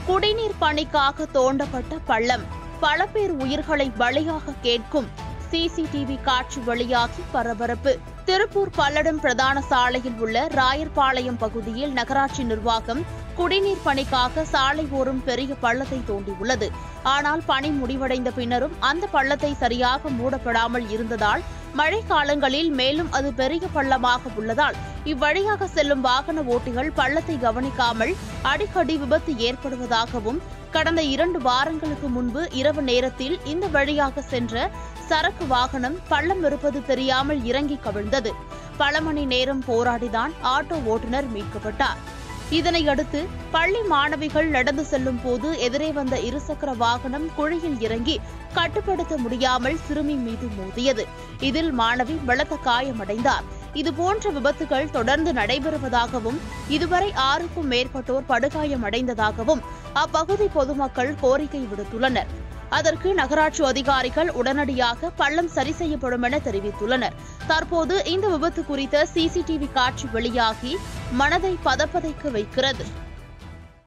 குடிநீர் பணிக்காக தோண்டப்பட்ட பள்ளம் பல பேர் உயிர்களை பலியாக கேட்கும் சிசிடிவி காட்சி வெளியாகி பரபரப்பு திருப்பூர் பல்லடம் பிரதான சாலையில் உள்ள ராயர்பாளையம் பகுதியில் நகராட்சி நிர்வாகம் குடிநீர் பணிக்காக சாலை ஓரம் பெரிய பள்ளத்தை தோண்டியுள்ளது ஆனால் பணி முடிவடைந்த பின்னரும் அந்த பள்ளத்தை சரியாக மூடப்படாமல் இருந்ததால் மழை காலங்களில் மேலும் அது பெரிய பள்ளமாக உள்ளதால் இவ்வழியாக செல்லும் வாகன ஓட்டிகள் பள்ளத்தை கவனிக்காமல் அடிக்கடி விபத்து ஏற்படுவதாகவும் கடந்த இரண்டு வாரங்களுக்கு முன்பு இரவு நேரத்தில் இந்த வழியாக சென்ற சரக்கு வாகனம் பள்ளம் இருப்பது தெரியாமல் இறங்கி கவிழ்ந்தது பல மணி நேரம் போராடிதான் ஆட்டோ ஓட்டுநர் மீட்கப்பட்டார் இதனையடுத்து பள்ளி மாணவிகள் நடந்து செல்லும் போது எதிரே வந்த இருசக்கர வாகனம் குழியில் இறங்கி கட்டுப்படுத்த முடியாமல் சிறுமி மீது மோதியது இதில் மாணவி பலத்த காயமடைந்தார் இதுபோன்ற விபத்துகள் தொடர்ந்து நடைபெறுவதாகவும் இதுவரை ஆறுக்கும் மேற்பட்டோர் படுகாயமடைந்ததாகவும் அப்பகுதி பொதுமக்கள் கோரிக்கை விடுத்துள்ளனர் அதற்கு நகராட்சி அதிகாரிகள் உடனடியாக பள்ளம் சரி செய்யப்படும் என தெரிவித்துள்ளனர் தற்போது இந்த விபத்து குறித்த சிசிடிவி காட்சி வெளியாகி மனதை பதப்பதைக்க வைக்கிறது